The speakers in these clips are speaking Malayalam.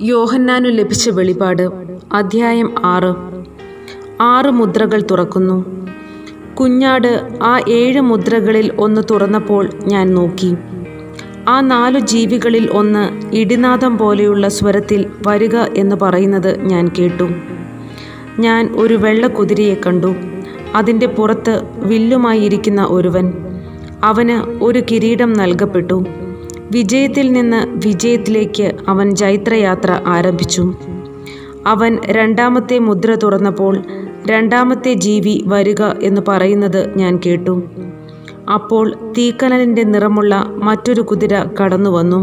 യോഹന്നാനു ലഭിച്ച വെളിപാട് അധ്യായം ആറ് ആറ് മുദ്രകൾ തുറക്കുന്നു കുഞ്ഞാട് ആ ഏഴ് മുദ്രകളിൽ ഒന്ന് തുറന്നപ്പോൾ ഞാൻ നോക്കി ആ നാലു ജീവികളിൽ ഒന്ന് ഇടിനാദം പോലെയുള്ള സ്വരത്തിൽ വരിക എന്ന് പറയുന്നത് ഞാൻ കേട്ടു ഞാൻ ഒരു വെള്ള കുതിരയെ കണ്ടു അതിൻ്റെ പുറത്ത് വില്ലുമായിരിക്കുന്ന ഒരുവൻ അവന് ഒരു കിരീടം നൽകപ്പെട്ടു വിജയത്തിൽ നിന്ന് വിജയത്തിലേക്ക് അവൻ ജൈത്രയാത്ര ആരംഭിച്ചു അവൻ രണ്ടാമത്തെ മുദ്ര തുറന്നപ്പോൾ രണ്ടാമത്തെ ജീവി വരിക എന്ന് പറയുന്നത് ഞാൻ കേട്ടു അപ്പോൾ തീക്കനലിൻ്റെ നിറമുള്ള മറ്റൊരു കുതിര കടന്നു വന്നു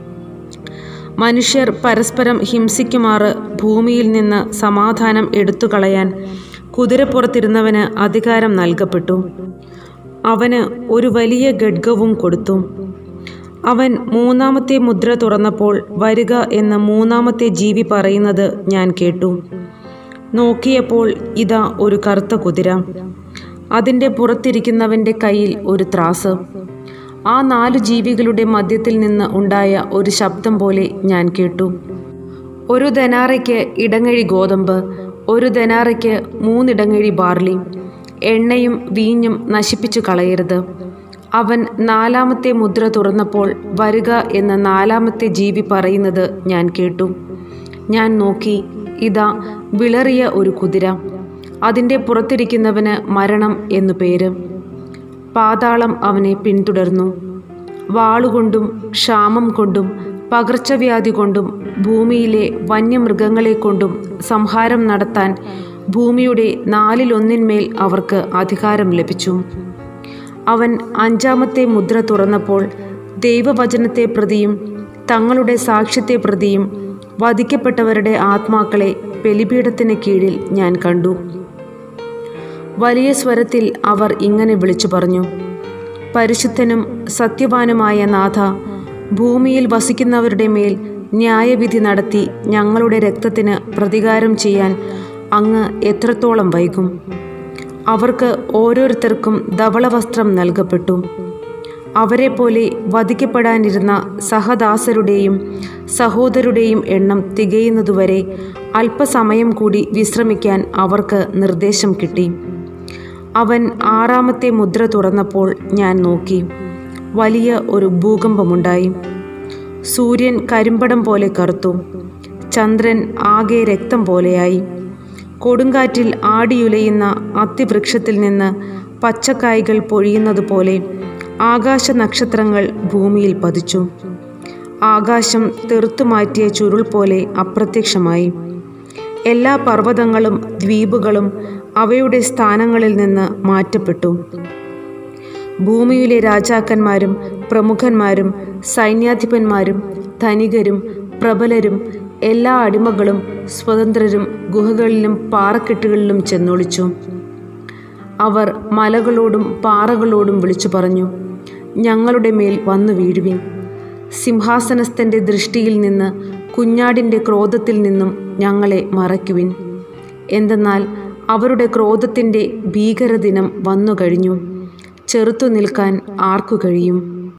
മനുഷ്യർ പരസ്പരം ഹിംസിക്കുമാറ് ഭൂമിയിൽ നിന്ന് സമാധാനം എടുത്തു കളയാൻ കുതിരപ്പുറത്തിരുന്നവന് അധികാരം നൽകപ്പെട്ടു അവന് ഒരു വലിയ ഗഡ്ഗവും കൊടുത്തു അവൻ മൂന്നാമത്തെ മുദ്ര തുറന്നപ്പോൾ വരിക എന്ന മൂന്നാമത്തെ ജീവി പറയുന്നത് ഞാൻ കേട്ടു നോക്കിയപ്പോൾ ഇതാ ഒരു കറുത്ത കുതിര അതിൻ്റെ പുറത്തിരിക്കുന്നവൻ്റെ കയ്യിൽ ഒരു ത്രാസ് ആ നാലു ജീവികളുടെ മധ്യത്തിൽ നിന്ന് ഉണ്ടായ ഒരു ശബ്ദം പോലെ ഞാൻ കേട്ടു ഒരു ധനാറയ്ക്ക് ഇടങ്ങഴി ഗോതമ്പ് ഒരു ധനാറയ്ക്ക് മൂന്നിടങ്ങഴി ബാർലി എണ്ണയും വീഞ്ഞും നശിപ്പിച്ചു കളയരുത് അവൻ നാലാമത്തെ മുദ്ര തുറന്നപ്പോൾ വരിക എന്ന നാലാമത്തെ ജീവി പറയുന്നത് ഞാൻ കേട്ടു ഞാൻ നോക്കി ഇതാ വിളറിയ ഒരു കുതിര അതിൻ്റെ പുറത്തിരിക്കുന്നവന് മരണം എന്നു പേര് പാതാളം അവനെ പിന്തുടർന്നു വാളുകൊണ്ടും ക്ഷാമം കൊണ്ടും പകർച്ചവ്യാധി കൊണ്ടും ഭൂമിയിലെ വന്യമൃഗങ്ങളെ കൊണ്ടും സംഹാരം നടത്താൻ ഭൂമിയുടെ നാലിലൊന്നിന്മേൽ അവർക്ക് അധികാരം ലഭിച്ചു അവൻ അഞ്ചാമത്തെ മുദ്ര തുറന്നപ്പോൾ ദൈവവചനത്തെ പ്രതിയും തങ്ങളുടെ സാക്ഷ്യത്തെ പ്രതിയും വധിക്കപ്പെട്ടവരുടെ ആത്മാക്കളെ ബലിപീഠത്തിന് കീഴിൽ ഞാൻ കണ്ടു വലിയ സ്വരത്തിൽ അവർ ഇങ്ങനെ വിളിച്ചു പറഞ്ഞു പരിശുദ്ധനും സത്യവാനുമായ നാഥ ഭൂമിയിൽ വസിക്കുന്നവരുടെ മേൽ ന്യായവിധി നടത്തി ഞങ്ങളുടെ രക്തത്തിന് പ്രതികാരം ചെയ്യാൻ അങ്ങ് എത്രത്തോളം വൈകും അവർക്ക് ഓരോരുത്തർക്കും ധവളവസ്ത്രം നൽകപ്പെട്ടു അവരെപ്പോലെ വധിക്കപ്പെടാനിരുന്ന സഹദാസരുടെയും സഹോദരുടെയും എണ്ണം തികയുന്നതുവരെ അല്പസമയം കൂടി വിശ്രമിക്കാൻ അവർക്ക് നിർദ്ദേശം കിട്ടി അവൻ ആറാമത്തെ മുദ്ര തുറന്നപ്പോൾ ഞാൻ നോക്കി വലിയ ഒരു ഭൂകമ്പമുണ്ടായി സൂര്യൻ കരിമ്പടം പോലെ കറുത്തു ചന്ദ്രൻ ആകെ രക്തം പോലെയായി കൊടുങ്കാറ്റിൽ ആടിയുലയുന്ന അത്തിവൃക്ഷത്തിൽ നിന്ന് പച്ചക്കായ്കൾ പൊഴിയുന്നത് പോലെ ആകാശ നക്ഷത്രങ്ങൾ ഭൂമിയിൽ പതിച്ചു ആകാശം തെറുത്തുമാറ്റിയ ചുരുൾ പോലെ അപ്രത്യക്ഷമായി എല്ലാ പർവ്വതങ്ങളും ദ്വീപുകളും അവയുടെ സ്ഥാനങ്ങളിൽ നിന്ന് മാറ്റപ്പെട്ടു ഭൂമിയിലെ രാജാക്കന്മാരും പ്രമുഖന്മാരും സൈന്യാധിപന്മാരും ധനികരും പ്രബലരും എല്ലാ അടിമകളും സ്വതന്ത്രരും ഗുഹകളിലും പാറക്കെട്ടുകളിലും ചെന്നൊളിച്ചു അവർ മലകളോടും പാറകളോടും വിളിച്ചു പറഞ്ഞു ഞങ്ങളുടെ മേൽ വന്നു വീഴുവിൻ സിംഹാസനസ്ഥൻ്റെ ദൃഷ്ടിയിൽ നിന്ന് കുഞ്ഞാടിൻ്റെ ക്രോധത്തിൽ നിന്നും ഞങ്ങളെ മറയ്ക്കുവിൻ എന്തെന്നാൽ അവരുടെ ക്രോധത്തിൻ്റെ ഭീകരദിനം വന്നു കഴിഞ്ഞു ചെറുത്തു നിൽക്കാൻ ആർക്കു കഴിയും